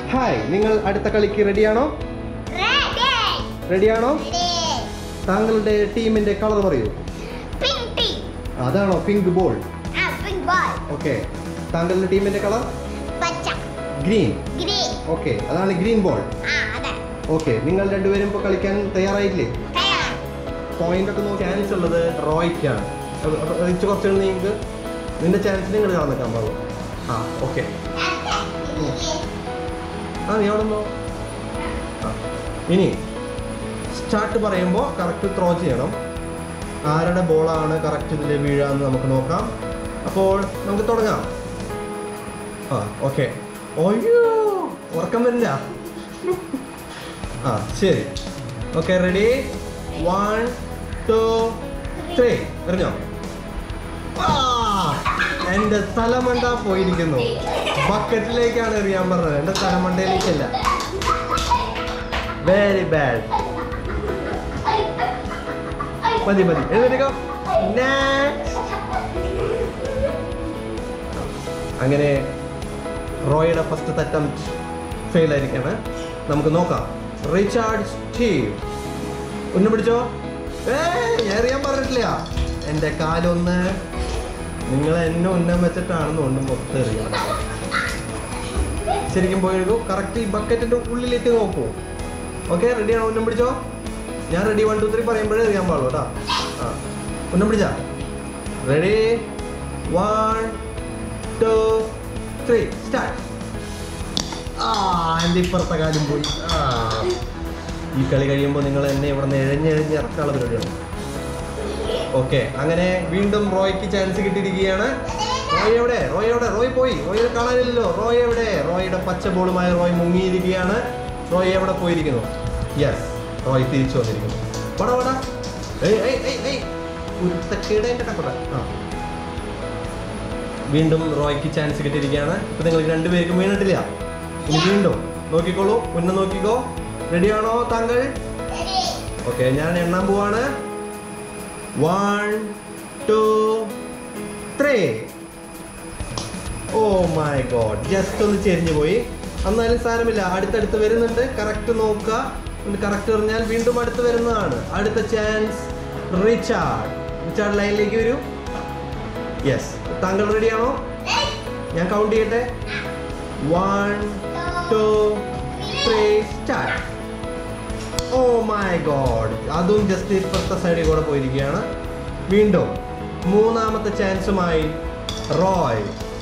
Hi നിങ്ങൾ അടുത്ത കളിക്ക് റെഡിയാണോ Ready. റെഡിയാണോ Ready. താങ്കളുടെ ടീമിന്റെ കളർ പറയൂ Pink team. അതാണോ pink ball Ah, pink ball. Okay താങ്കളുടെ ടീമിന്റെ കളർ പച്ച. Green Green. ഓക്കെ അതാണ് ഗ്രീൻ ബോൾ ആ അതെ ഓക്കെ നിങ്ങൾ രണ്ടുപേരും ഇപ്പോൾ കളിക്കാൻ തയ്യാറായില്ലേ തയ്യാർ. പോയിന്റ് ഒക്കെ നോക്കി ചാൻസ് ഉള്ളത് റോയ്ക്കാണ് അത് അത് റിച്ച് കുറച്ച് നിങ്ങൾക്ക് നിന്റെ ചാൻസ് നിങ്ങൾ കാണുന്നേക്കാൻ പാടുള്ളൂ ആ ഓക്കെ ആ നീ അവിടെ നിന്നോ. ആ ഇനി സ്റ്റാർട്ട് പറയുമ്പോൾ കറക്റ്റ് ത്രോ ചെയ്യണം ആരുടെ ബോളാണ് കറക്റ്റ് ഇതിൽ വീഴാന്ന് നമുക്ക് നോക്കാം അപ്പോൾ നമുക്ക് തുടങ്ങാം ആ ഓക്കെ അയ്യോ ഉറക്കം വരില്ല ആ ശരി okay ready one two three എറിഞ്ഞോ ആ, എൻ്റെ തലമണ്ട പോയിരിക്കുന്നു ബക്കറ്റിലേക്കാണ് എറിയാൻ പറഞ്ഞത് എൻ്റെ തലമണ്ടയിലേക്കല്ല വെരി ബാഡ് മതി മതി എഴുന്നേറ്റോ അങ്ങനെ റോയുടെ ഫസ്റ്റ് അറ്റംപ്റ്റ് ഫെയിൽ ആയിരിക്കാണ് നമുക്ക് നോക്കാം റിച്ചാർഡ് സ്റ്റീവ് ഒന്ന് പിടിച്ചോ ഏ ഞാൻ അറിയാൻ പറഞ്ഞിട്ടില്ല എൻ്റെ കാലൊന്ന് നിങ്ങൾ എന്നെ ഉന്നം വെച്ചിട്ടാണെന്ന് കൊണ്ട് മൊത്തം എറിയണം ശരിക്കും പോയെടുക്കൂ കറക്റ്റ് ഈ ബക്കറ്റിൻ്റെ ഉള്ളിലേക്ക് നോക്കൂ ഓക്കെ റെഡിയാണോ ഉന്നം പിടിച്ചോ ഞാൻ റെഡി വൺ ടു ത്രീ പറയുമ്പോഴേ അറിയാൻ പാടുള്ളൂ കേട്ടോ ആ ഉന്നം പിടിച്ചാ ready one two three start ആ എൻ്റെ ഇപ്പുറത്തെ കാര്യം പോയി ആ ഈ കളി കഴിയുമ്പോൾ നിങ്ങൾ എന്നെ ഇവിടെ നിന്ന് എഴഞ്ഞെഴഞ്ഞ് ഇറക്കാനുള്ള പരിപാടിയാണ് ഓക്കെ അങ്ങനെ വീണ്ടും റോയ്ക്ക് ചാൻസ് കിട്ടിയിരിക്കുകയാണ് റോയ് എവിടെ റോയ് എവിടെ റോയ് പോയി റോയ് കാണാനില്ലല്ലോ റോയ് എവിടെ റോയുടെ പച്ച ബോളുമായി റോയ് മുങ്ങിയിരിക്കുകയാണ് റോയ് എവിടെ പോയിരിക്കുന്നു യെസ് റോയ് തിരിച്ചു വന്നിരിക്കുന്നു വട വട ഏയ് ഏയ് ഏയ് ഏയ് കുരുത്തക്കേട് എൻ്റെ കട്ട ആ വീണ്ടും റോയ്ക്ക് ചാൻസ് കിട്ടിയിരിക്കുകയാണ് ഇപ്പൊ നിങ്ങൾക്ക് രണ്ടുപേർക്കും വീണിട്ടില്ല ഇനി വീണ്ടും നോക്കിക്കോളൂ മുന്നേ നോക്കിക്കോ റെഡിയാണോ താങ്കൾ Ready. ഓക്കെ ഞാൻ എണ്ണാൻ പോവാണ് one two three oh my god just ഒന്ന് ചെരിഞ്ഞു പോയി എന്നാലും സാരമില്ല അടുത്തടുത്ത് വരുന്നുണ്ട് കറക്റ്റ് നോക്കുക കറക്റ്റ് പറഞ്ഞാൽ വീണ്ടും അടുത്ത് വരുന്നതാണ് അടുത്ത ചാൻസ് റിച്ചാർഡ് റിച്ചാർഡ് ലൈനിലേക്ക് വരൂ യെസ് താങ്കൾ റെഡിയാണോ ഞാൻ കൗണ്ട് ചെയ്യട്ടെ one two three start oh my god അതും ജസ്റ്റ് ഇപ്പുറത്തെ സൈഡിൽ കൂടെ പോയിരിക്കുകയാണ് വീണ്ടും മൂന്നാമത്തെ ചാൻസുമായി റോയ്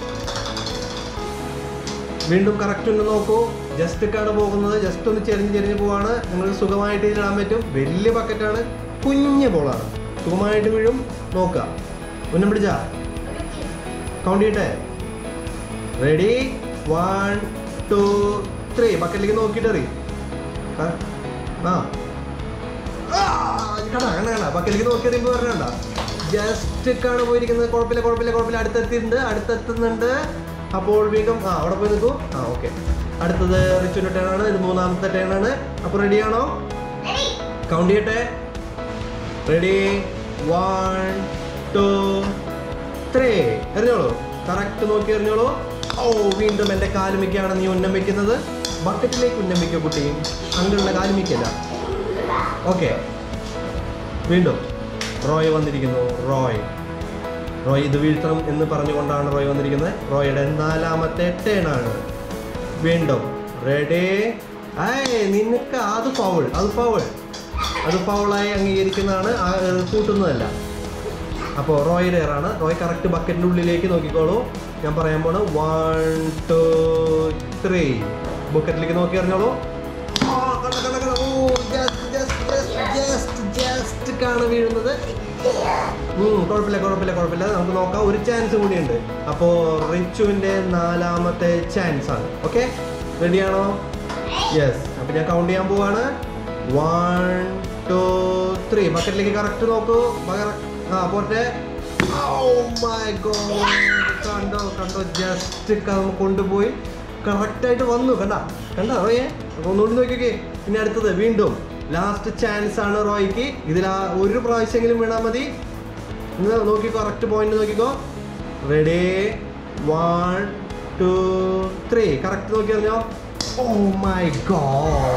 വീണ്ടും കറക്റ്റ് ഒന്ന് നോക്കൂ ജസ്റ്റ് ഒക്കെയാണ് പോകുന്നത് ജസ്റ്റ് ഒന്ന് ചെരിഞ്ഞ് ചെരിഞ്ഞ് പോവാണ് നിങ്ങൾക്ക് സുഖമായിട്ട് ഇതിലിടാൻ പറ്റും വലിയ ബക്കറ്റാണ് കുഞ്ഞ് ബോളാണ് സുഖമായിട്ട് വീഴും നോക്കുക ഉന്നം പിടിച്ചാ കൗണ്ട് ചെയ്യട്ടെ റെഡി വൺ ടു ത്രീ ബക്കറ്റിലേക്ക് നോക്കിയിട്ട് എറി ആ ആ. ആ, കണ്ടാ കണ്ടാ കണ്ടാ ബക്കറ്റിലേക്ക് നോക്കി എറിയുമ്പോൾ പറഞ്ഞണ്ട ജസ്റ്റ് ഒക്കെയാണ് പോയിരിക്കുന്നത് കുഴപ്പമില്ല കുഴപ്പമില്ല കുഴപ്പമില്ല അടുത്തെത്തിയിട്ടുണ്ട് അടുത്തെത്തുന്നുണ്ട് അപ്പോൾ വീണ്ടും ആ അവിടെ പോയി നിൽക്കൂ ആ ഓക്കെ അടുത്തത് റിച്ചുവിൻ്റെ ടേൺ ആണ് ഇത് മൂന്നാമത്തെ ടേൺ ആണ് അപ്പോൾ റെഡിയാണോ Ready. കൗണ്ട് ചെയ്യട്ടെ റെഡി വൺ ടു ത്രീ എറിഞ്ഞോളൂ കറക്റ്റ് നോക്കി എറിഞ്ഞോളൂ ഓ വീണ്ടും എൻ്റെ കാലുമിക്കാണ് നീ ഉന്നം വെക്കുന്നത് ബക്കറ്റിലേക്ക് ഉന്നം വെക്കുക കുട്ടിയും അങ്കിളുടെ കാലുമിക്കല്ല ഓക്കെ വീണ്ടും റോയ് വന്നിരിക്കുന്നു റോയ് റോയ് ഇത് വീഴ്ത്തണം എന്ന് പറഞ്ഞുകൊണ്ടാണ് റോയ് വന്നിരിക്കുന്നത് റോയുടെ നാലാമത്തെ ടേൺ ആണ് വീണ്ടും റെഡി ഏയ് നിനക്ക് അത് ഫൗൾ അത് ഫൗൾ അത് ഫൗളായി അംഗീകരിക്കുന്നതാണ് ആ, ഏർ, കൂട്ടുന്നതല്ല അപ്പോൾ റോയുടെ എയറാണ് റോയ് കറക്റ്റ് ബക്കറ്റിൻ്റെ ഉള്ളിലേക്ക് നോക്കിക്കോളൂ ഞാൻ പറയാൻ പോണ് വൺ ടു ത്രീ ബക്കറ്റിലേക്ക് നോക്കി അറിഞ്ഞോളൂ ആ, കണ്ട, കണ്ട, കണ്ട. ഓ, just, just, just, just, just ക്കാണ് വീഴുന്നത് ഉം, കുഴപ്പമില്ല കുഴപ്പമില്ല കുഴപ്പമില്ല നമുക്ക് നോക്കാം ഒരു ചാൻസ് കൂടിയുണ്ട് അപ്പോൾ റിച്ചുവിൻ്റെ നാലാമത്തെ ചാൻസ് ആണ് ഓക്കെ റെഡിയാണോ യെസ് അപ്പോൾ ഞാൻ കൗണ്ട് ചെയ്യാൻ പോവാണ് വൺ ടു ത്രീ ബക്കറ്റിലേക്ക് കറക്റ്റ് നോക്കൂ ബക- ആ പോട്ടെ മൈ ഗോഡ് കണ്ടോ കണ്ടോ ജസ്റ്റ് കൊണ്ടുപോയി കറക്റ്റായിട്ട് വന്നു കണ്ട കണ്ട റോയെ അപ്പൊ ഒന്നുകൂടി നോക്കിക്കേ പിന്നെ അടുത്തത് വീണ്ടും ലാസ്റ്റ് ചാൻസ് ആണ് റോയ്ക്ക് ഇതിൽ ആ ഒരു പ്രാവശ്യമെങ്കിലും വീണാൽ മതി നിങ്ങൾ നോക്കിക്കോ കറക്റ്റ് പോയിന്റ് നോക്കിക്കോ ready one two three correct നോക്കി അറിഞ്ഞോ ഓ മൈ ഗോഡ്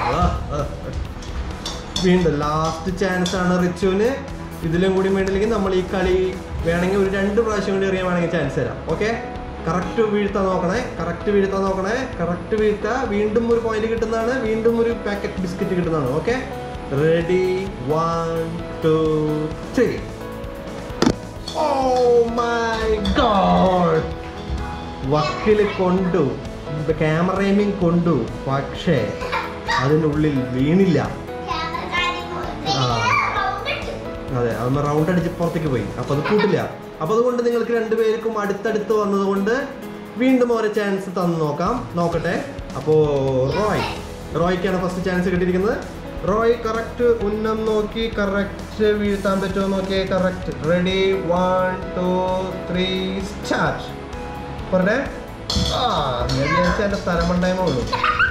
വീണ്ടും ലാസ്റ്റ് ചാൻസ് ആണ് റിച്ചുവിന് ഇതിലും കൂടി വേണ്ടില്ലെങ്കിൽ നമ്മൾ ഈ കളി വേണമെങ്കിൽ ഒരു രണ്ട് പ്രാവശ്യം കൂടി എറിയാൻ വേണമെങ്കിൽ ചാൻസ് തരാം ഓക്കെ കറക്റ്റ് വീഴ്ത്താൻ നോക്കണേ കറക്റ്റ് വീഴ്ത്താൻ നോക്കണേ കറക്റ്റ് വീഴ്ത്താ വീണ്ടും ഒരു പോയിന്റ് കിട്ടുന്നതാണ് വീണ്ടും ഒരു പാക്കറ്റ് ബിസ്ക്കറ്റ് കിട്ടുന്നതാണ് okay ready one two three oh my god വക്കിൽ കൊണ്ടു ക്യാമറയിമിങ് കൊണ്ടു പക്ഷേ അതിനുള്ളിൽ വീണില്ല ആ. അതെ അതൊന്ന് റൗണ്ട് അടിച്ച് പുറത്തേക്ക് പോയി അപ്പൊ അത് കൂട്ടില്ല അപ്പൊ അതുകൊണ്ട് നിങ്ങൾക്ക് രണ്ടുപേർക്കും അടുത്തടുത്ത് വന്നതുകൊണ്ട് വീണ്ടും ഓരോ ചാൻസ് തന്നു നോക്കാം നോക്കട്ടെ അപ്പോ റോയ് റോയ്ക്കാണ് ഫസ്റ്റ് ചാൻസ് കിട്ടിയിരിക്കുന്നത് റോയ് കറക്റ്റ് ഉന്നം നോക്കി കറക്റ്റ് വീഴ്ത്താൻ പറ്റുമോ നോക്കിയേ correct ready one two three start പറഞ്ഞേ ആ ഞാൻ വിചാരിച്ച എൻ്റെ തലമണ്ടായ്മ ഉള്ളൂ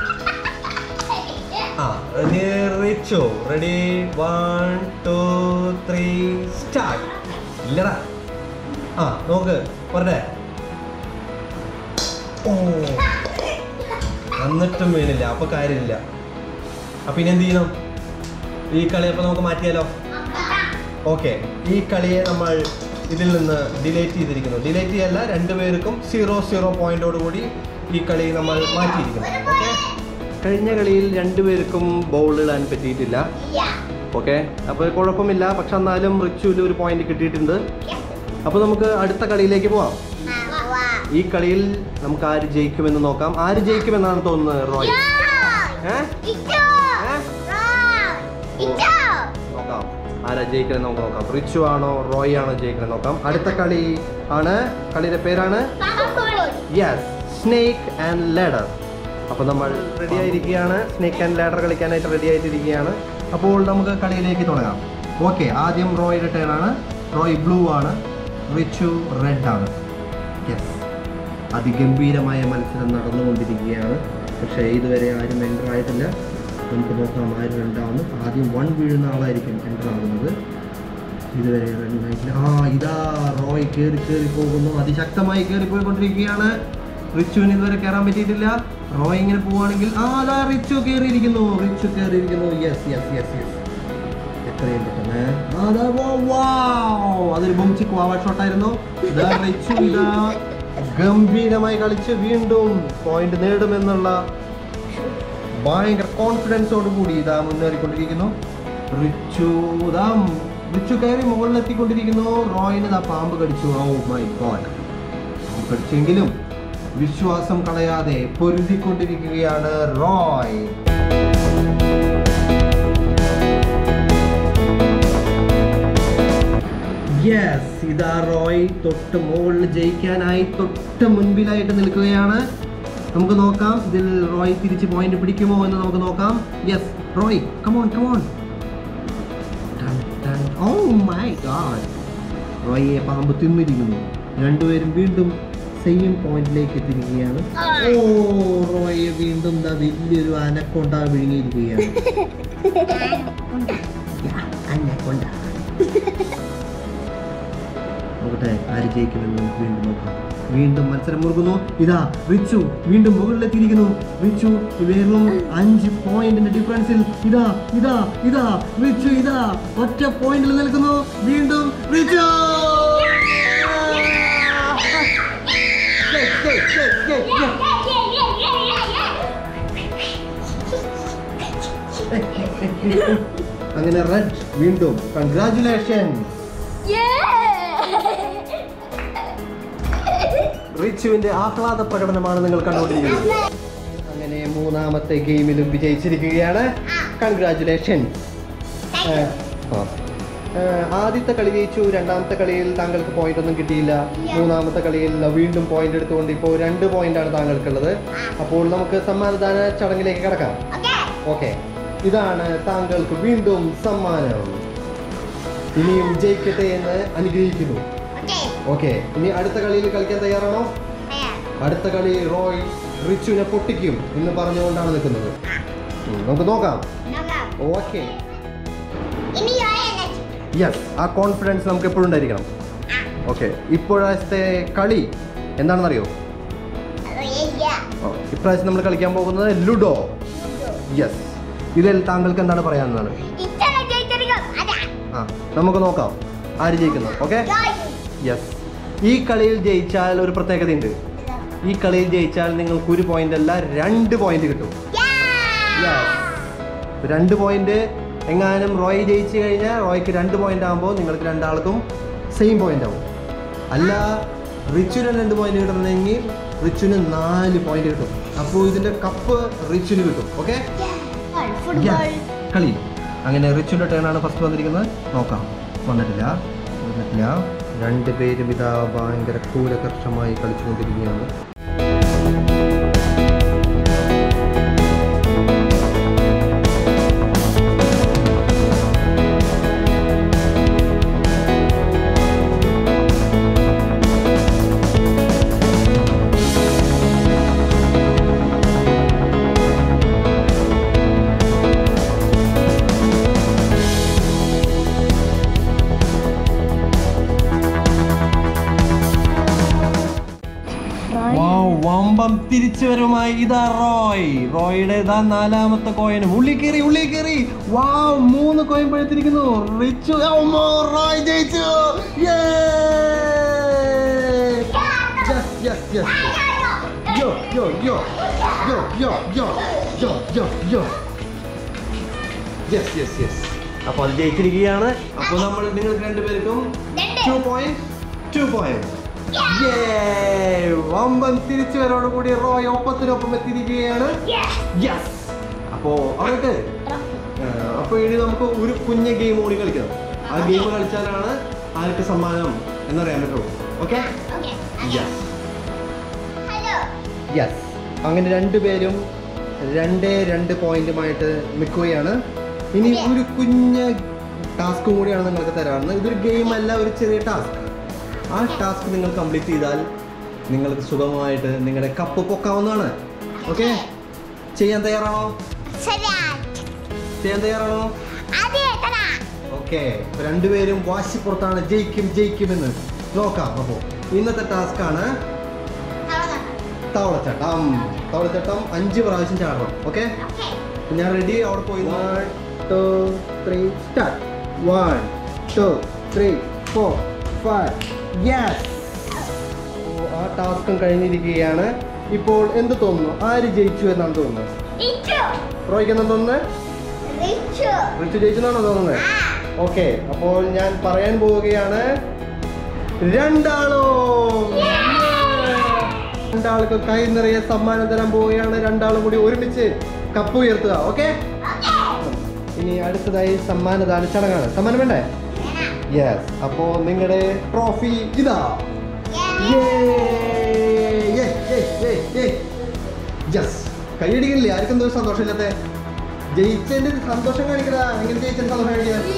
ആ ഇനി Richu ready one two three start ഇല്ലടാ ആ നോക്ക് പറഞ്ഞേ ഓ എന്നിട്ടും വീണില്ല അപ്പൊ കാര്യമില്ല അപ്പൊ ഇനി എന്ത് ചെയ്യണം ഈ കളി അപ്പൊ നമുക്ക് മാറ്റിയാലോ ഓക്കെ ഈ കളിയെ നമ്മൾ ഇതിൽ നിന്ന് ഡിലേറ്റ് ചെയ്തിരിക്കുന്നു ഡിലേറ്റ് ചെയ്യല്ല രണ്ടുപേർക്കും സീറോ സീറോ പോയിന്റോട് കൂടി ഈ കളി നമ്മൾ മാറ്റിയിരിക്കുന്നു ഓക്കെ കഴിഞ്ഞ കളിയിൽ രണ്ടുപേർക്കും ബോൾ ഇടാൻ പറ്റിയിട്ടില്ല ഓക്കെ അപ്പോൾ കുഴപ്പമില്ല പക്ഷെ എന്നാലും റിച്ചുവിൽ ഒരു പോയിന്റ് കിട്ടിയിട്ടുണ്ട് അപ്പോൾ നമുക്ക് അടുത്ത കളിയിലേക്ക് പോവാം ഈ കളിയിൽ നമുക്ക് ആര് ജയിക്കുമെന്ന് നോക്കാം ആര് ജയിക്കുമെന്നാണ് തോന്നുന്നത് റോയ് ഏ? നോക്കാം ആരാ ജയിക്കുന്നത് നമുക്ക് നോക്കാം റിച്ചു ആണോ റോയ് ആണോ ജയിക്കുന്നത് നോക്കാം അടുത്ത കളി ആണ് കളിയുടെ പേരാണ് യെസ് സ്നേക്ക് ആൻഡ് ലാഡർ അപ്പോൾ നമ്മൾ റെഡി ആയിരിക്കുകയാണ് സ്നേക്ക് ആൻഡ് ലാഡർ കളിക്കാനായിട്ട് റെഡി ആയിട്ടിരിക്കുകയാണ് അപ്പോൾ നമുക്ക് കളിയിലേക്ക് തുടങ്ങാം ഓക്കെ ആദ്യം റോയുടെ ടേൺ ആണ് റോയ് ബ്ലൂ ആണ് റിച്ചു റെഡ് ആണ് യെസ് അതിഗംഭീരമായ മത്സരം നടന്നുകൊണ്ടിരിക്കുകയാണ് പക്ഷേ ഇതുവരെ ആരും എൻ്റർ ആയിട്ടില്ല നമുക്ക് നോക്കാം ആര് രണ്ടാവുന്നു ആദ്യം വൺ വീഴുന്ന ആളായിരിക്കും എൻ്റർ ആകുന്നത് ഇതുവരെ run ആയിട്ടില്ല ആ ഇതാ റോയ് കയറി കയറി പോകുന്നു അതിശക്തമായി കയറി പോയിക്കൊണ്ടിരിക്കുകയാണ് റിച്ചുവിന് ഇതുവരെ കയറാൻ പറ്റിയിട്ടില്ല റോയ് ഇങ്ങനെ പോവുകയാണെങ്കിൽ ആ അതാ റിച്ചു കയറിയിരിക്കുന്നു റിച്ചു കയറിയിരിക്കുന്നു യെസ് യെസ് യെസ് യെസ് എത്രയും പെട്ടെന്ന് അതാ വോ- വൗ! അതൊരു ബൊംചിക്ക് വാവ ഷോട്ടായിരുന്നു ഇതാ റിച്ചു ഇതാ ഗംഭീരമായി കളിച്ച് വീണ്ടും പോയിന്റ് നേടുമെന്നുള്ള ഭയങ്കര കോൺഫിഡൻസോട് കൂടി ഇതാ മുന്നേറിക്കൊണ്ടിരിക്കുന്നു റിച്ചു ഇതാ റിച്ചു കയറി മുകളിലെത്തിക്കൊണ്ടിരിക്കുന്നു റോയിന് ഇതാ പാമ്പ് കടിച്ചു ഓ മൈ ഗോഡ് പാമ്പ് കടിച്ചെങ്കിലും വിശ്വാസം കളയാതെ പൊരുതിക്കൊണ്ടിരിക്കുകയാണ് റോയ് യെസ് ഇതാ റോയ് തൊട്ട് മുകളിൽ ജയിക്കാനായി തൊട്ട് മുൻപിലായിട്ട് നിൽക്കുകയാണ് നമുക്ക് നോക്കാം ഇതിൽ റോയ് തിരിച്ച് പോയിന്റ് പിടിക്കുമോ എന്ന് നമുക്ക് നോക്കാം yes Roy come on come on oh my god റോയിയെ പാമ്പ് തിന്നിരിക്കുന്നു രണ്ടുപേരും വീണ്ടും സെയിം പോയിന്റിലേക്ക് എത്തിയിരിക്കുകയാണ് ഓ റോയെ വീണ്ടും ദാ വലിയൊരു അനക്കൊണ്ട വിഴുങ്ങിയിരിക്കുകയാണ് അനക്കൊണ്ട നോക്കട്ടെ ആര് ജയിക്കുമെന്ന് നമുക്ക് വീണ്ടും നോക്കാം വീണ്ടും മത്സരം മുറുകുന്നു ഇതാ റിച്ചു വീണ്ടും മുകളിലെത്തിയിരിക്കുന്നു റിച്ചു വെറും അഞ്ച് പോയിന്റിന്റെ ഡിഫറൻസിൽ ഇതാ ഇതാ ഇതാ റിച്ചു ഇതാ ഒറ്റ പോയിന്റിൽ നിൽക്കുന്നു വീണ്ടും റിച്ചു അങ്ങനെ റെഡ് വീണ്ടും കൺഗ്രാറ്റുലേഷൻ റിച്ചുവിന്റെ ആഹ്ലാദ പ്രകടനമാണ് നിങ്ങൾ കണ്ടുകൊണ്ടിരിക്കുന്നത് അങ്ങനെ മൂന്നാമത്തെ ഗെയിമിലും വിജയിച്ചിരിക്കുകയാണ് കൺഗ്രാറ്റുലേഷൻ ആദ്യത്തെ കളി ജയിച്ചു രണ്ടാമത്തെ കളിയിൽ താങ്കൾക്ക് പോയിന്റ് ഒന്നും കിട്ടിയില്ല മൂന്നാമത്തെ കളിയിൽ വീണ്ടും പോയിന്റ് എടുത്തുകൊണ്ട് ഇപ്പോൾ രണ്ട് പോയിന്റ് ആണ് താങ്കൾക്കുള്ളത് അപ്പോൾ നമുക്ക് സമ്മാനദാന ചടങ്ങിലേക്ക് കിടക്കാം ഓക്കെ ഇതാണ് താങ്കൾക്ക് വീണ്ടും സമ്മാനം ഇനിയും ജയിക്കട്ടെ എന്ന് അനുഗ്രഹിക്കുന്നു ഓക്കെ ഇനി അടുത്ത കളിയിൽ കളിക്കാൻ തയ്യാറാണോ അടുത്ത കളി റോയ് റിച്ചുവിനെ പൊട്ടിക്കും എന്ന് പറഞ്ഞുകൊണ്ടാണ് നിൽക്കുന്നത് ഉം, നമുക്ക് നോക്കാം ഓക്കെ യെസ് ആ കോൺഫിഡൻസ് നമുക്ക് എപ്പോഴും ഉണ്ടായിരിക്കണം ഓക്കെ ഇപ്പോഴത്തെ കളി എന്താണെന്നറിയോ ഓ, ഇപ്രാവശ്യം നമ്മൾ കളിക്കാൻ പോകുന്നത് ലുഡോ യെസ് ഇതിൽ താങ്കൾക്ക് എന്താണ് പറയാനുള്ളത് ഇത്തരം ജയിച്ചറിയാം അതാ ആ നമുക്ക് നോക്കാം ആര് ജയിക്കുന്നു ഓക്കെ യെസ് ഈ കളിയിൽ ജയിച്ചാൽ ഒരു പ്രത്യേകതയുണ്ട് ഈ കളിയിൽ ജയിച്ചാൽ നിങ്ങൾക്ക് ഒരു പോയിന്റ് അല്ല രണ്ട് പോയിന്റ് കിട്ടും Yes. രണ്ട് പോയിന്റ് എങ്ങാനും റോയ് ജയിച്ചു കഴിഞ്ഞാൽ റോയ്ക്ക് രണ്ട് പോയിന്റ് ആകുമ്പോൾ നിങ്ങൾക്ക് രണ്ടാൾക്കും സെയിം പോയിന്റ് ആവും അല്ല റിച്ചുവിന് രണ്ട് പോയിന്റ് കിട്ടണമെങ്കിൽ റിച്ചുവിന് നാല് പോയിന്റ് കിട്ടും അപ്പോൾ ഇതിന്റെ കപ്പ് റിച്ചുവിന് കിട്ടും ഓക്കെ ഫുട്ബോൾ കളി അങ്ങനെ റിച്ചുവിന്റെ ടേൺ ആണ് ഫസ്റ്റ് വന്നിരിക്കുന്നത് നോക്കാം വന്നിട്ടില്ല വന്നിട്ടില്ല രണ്ട് പേരും ഇതാ ഭയങ്കര ക്രൂരകർഷമായി കളിച്ചുകൊണ്ടിരിക്കുകയാണ് വാവ്, വമ്പം തിരിച്ചു വരുമായി ഇതാ റോയ് റോയുടെ ഇതാ നാലാമത്തെ കോയിനും ഉള്ളി കയറി ഉള്ളി കയറി വാവ് മൂന്ന് കോയിൻ പഴുത്തിരിക്കുന്നു റിച്ചു അമ്മോ, റോയ് ജയിച്ചു Yes, yes, yes, yes. Yo, yo, yo. Yo, yo, yo. Yo, yo, yo. Yes, yes, yes. അപ്പോൾ അത് ജയിച്ചിരിക്കുകയാണ് അപ്പോൾ നമ്മൾ നിങ്ങൾക്ക് രണ്ടുപേർക്കും രണ്ട്. ടു പോയിന്റ് ടു പോയിന്റ് വമ്പൻ തിരിച്ചു വരോട് കൂടി റോയ് ഒപ്പത്തിനൊപ്പം എത്തിയിരിക്കുകയാണ് യെസ് അപ്പോ അവർക്ക് അപ്പൊ ഇനി നമുക്ക് ഒരു കുഞ്ഞ ഗെയിം കൂടി കളിക്കണം ആ ഗെയിം കളിച്ചാലാണ് ആർക്ക് സമ്മാനം എന്നറിയാൻ പറ്റുള്ളൂ ഓക്കെ യെസ് ഹലോ യെസ് അങ്ങനെ രണ്ടുപേരും രണ്ടേ രണ്ട് പോയിന്റുമായിട്ട് നിൽക്കുകയാണ് ഇനി അതെ. ഒരു കുഞ്ഞ് ടാസ്കും കൂടിയാണ് നിങ്ങൾക്ക് തരാറുള്ളത് ഇതൊരു ഗെയിം അല്ല ഒരു ചെറിയ ടാസ്ക് ആ ടാസ്ക് നിങ്ങൾ കംപ്ലീറ്റ് ചെയ്താൽ നിങ്ങൾക്ക് സുഖമായിട്ട് നിങ്ങളുടെ കപ്പ് പൊക്കാവുന്നതാണ് ഓക്കെ ചെയ്യാൻ തയ്യാറാണോ ശരിയാ ചെയ്യാൻ തയ്യാറാണോ അതെ തരാ ഓക്കെ രണ്ടുപേരും വാശിപ്പുറത്താണ് ജയിക്കും ജയിക്കുമെന്ന് നോക്കാം അപ്പോൾ ഇന്നത്തെ ടാസ്ക് ആണ് തവളച്ചട്ടം തവളച്ചട്ടം അഞ്ച് പ്രാവശ്യം ചാടണം ഓക്കെ ഓക്കെ ഞാൻ റെഡി അവിടെ പോയി one two three start one two three four five yes ആ ടാസ്കും കഴിഞ്ഞിരിക്കുകയാണ് ഇപ്പോൾ എന്ത് തോന്നുന്നു ആര് ജയിച്ചു എന്നാണ് തോന്നുന്നത് റിച്ചു റോയ്ക്ക് എന്താ തോന്നുന്നത് റിച്ചു റിച്ചു ജയിച്ചു എന്നാണോ തോന്നുന്നത് ആ ഓക്കെ അപ്പോൾ ഞാൻ പറയാൻ പോവുകയാണ് രണ്ടാളോ രണ്ടാൾക്ക് കൈ നിറയെ സമ്മാനം തരാൻ പോവുകയാണ് രണ്ടാളും കൂടി ഒരുമിച്ച് കപ്പ് ഉയർത്തുക ഓക്കെ ഓക്കെ ഇനി അടുത്തതായി സമ്മാനദാന ചടങ്ങാണ് സമ്മാനം വേണ്ടേ യെസ് അപ്പോ നിങ്ങളുടെ ട്രോഫി ഇതാ യെസ് കൈയടിക്കണില്ലേ ആർക്കും എന്തോ സന്തോഷമില്ലാത്ത ജയിച്ചതിന്റെ സന്തോഷം കാണിക്കടാ എങ്ങനെ ജയിച്ചതിന്റെ സന്തോഷം കാണിക്കുക